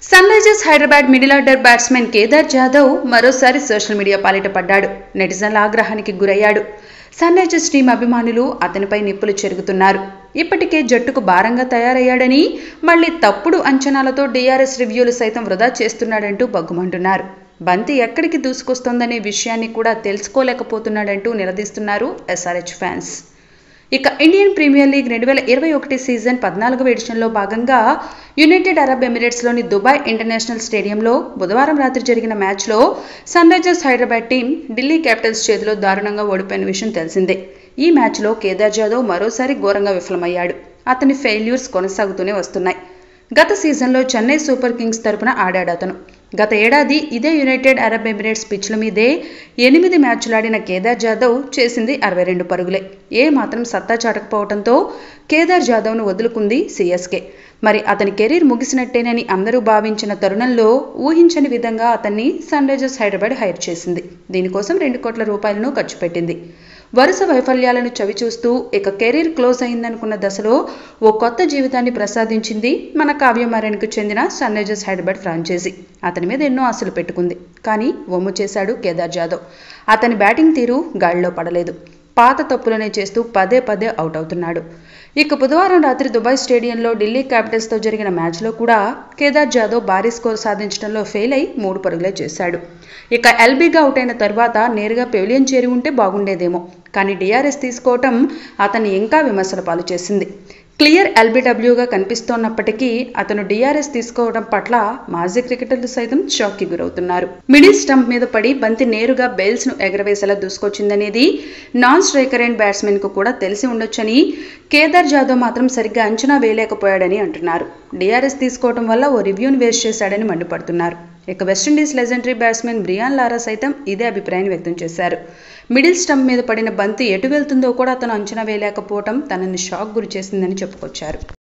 sun Sunrisers Hyderabad middle order batsmen Kedar Jadhav మరోసారి social media పాలిట పడ్డాడు నెటిజన్ల ఆగ్రహానికి గురయ్యాడు సన్ రైజర్స్ టీం అభిమానులు అతనిపై నిప్పులు చెరుగుతున్నారు ఇప్పటికే జట్టుకు భారంగా తయారయ్యాడని మళ్ళీ తప్పుడు అంచనాలతో డిఆర్ఎస్ రివ్యూలు సైతం వృధా చేస్తున్నాడంటూ బగ్గుమంటున్నారు బంతి ఎక్కడికి దూసుకొస్తోందనే విషయాన్ని కూడా తెలుసుకోలేకపోతున్నాడంటూ నిలదీస్తున్నారు ఎస్ఆర్హెచ్ ఫ్యాన్స్ ఇక ఇండియన్ ప్రీమియర్ లీగ్ రెండు వేల ఇరవై ఒకటి సీజన్ పద్నాలుగవ ఎడిషన్లో భాగంగా యునైటెడ్ అరబ్ ఎమిరేట్స్లోని దుబాయ్ ఇంటర్నేషనల్ స్టేడియంలో బుధవారం రాత్రి జరిగిన మ్యాచ్లో Sunrisers Hyderabad team Delhi Capitals చేతిలో దారుణంగా ఓడిపోయిన విషయం తెలిసిందే ఈ మ్యాచ్లో కేదార్ జాదవ్ మరోసారి ఘోరంగా విఫలమయ్యాడు అతని ఫెయిల్యూర్స్ కొనసాగుతూనే వస్తున్నాయి గత సీజన్లో చెన్నై సూపర్ కింగ్స్ తరపున ఆడాడు అతను గత ఏడాది ఇదే యునైటెడ్ అరబ్ ఎమిరేట్స్ పిచ్ల మీదే ఎనిమిది మ్యాచ్లాడిన కేదార్ జాదవ్ చేసింది అరవై రెండు పరుగులే ఏ మాత్రం సత్తా చాటకపోవడంతో కేదార్ జాదవ్ను వదులుకుంది సిఎస్కే మరి అతని కెరీర్ ముగిసినట్టేనని అందరూ భావించిన తరుణంలో ఊహించని విధంగా అతన్ని సన్ రైజర్స్ హైదరాబాద్ హైర్ చేసింది దీనికోసం రెండు కోట్ల రూపాయలను ఖర్చు పెట్టింది వరుస వైఫల్యాలను చవిచూస్తూ ఇక కెరీర్ క్లోజ్ అయిందనుకున్న దశలో ఓ కొత్త జీవితాన్ని ప్రసాదించింది మన కావ్యమారానికి చెందిన సన్ రైజర్స్ హైదరాబాద్ ఫ్రాంచైజీ అతని మీద ఎన్నో ఆశలు పెట్టుకుంది కానీ వమ్ము చేశాడు కేదార్ జాదవ్ అతని బ్యాటింగ్ తీరు గాడిలో పడలేదు పాత తప్పులనే చేస్తూ పదే పదే అవుట్ అవుతున్నాడు ఇక బుధవారం రాత్రి దుబాయ్ స్టేడియంలో ఢిల్లీ క్యాపిటల్స్తో జరిగిన మ్యాచ్లో కూడా కేదార్ జాదవ్ భారీ స్కోర్ సాధించడంలో ఫెయిల్ అయి మూడు పరుగులే చేశాడు ఇక ఎల్బీగా అవుట్ అయిన తర్వాత నేరుగా పెవిలియన్ చేరి ఉంటే బాగుండేదేమో కానీ డిఆర్ఎస్ తీసుకోవటం అతన్ని ఇంకా విమర్శల పాలు చేసింది క్లియర్ ఎల్బీడబ్ల్యూగా కనిపిస్తోన్నప్పటికీ అతను డిఆర్ఎస్ తీసుకోవడం పట్ల మాజీ క్రికెటర్లు సైతం షాక్కి గురవుతున్నారు మిడిల్ స్టంప్ మీద పడి బంతి నేరుగా బెయిల్స్ ను ఎగరవేసేలా దూసుకొచ్చిందనేది నాన్ స్ట్రైకర్ అండ్ బ్యాట్స్మెన్ కు కూడా తెలిసి ఉండొచ్చని కేదార్ జాదవ్ మాత్రం సరిగ్గా అంచనా వేయలేకపోయాడని అంటున్నారు డిఆర్ఎస్ తీసుకోవడం వల్ల ఓ రివ్యూను వేస్ట్ చేశాడని మండిపడుతున్నారు ఇక West Indies legendary batsmen Brian Lara సైతం ఇదే అభిప్రాయాన్ని వ్యక్తం చేశారు మిడిల్ స్టంప్ మీద పడిన బంతి ఎటు వెళ్తుందో కూడా అతను అంచనా వేయలేకపోవడం తనని షాక్ గురి చేసిందని చెప్పుకొచ్చారు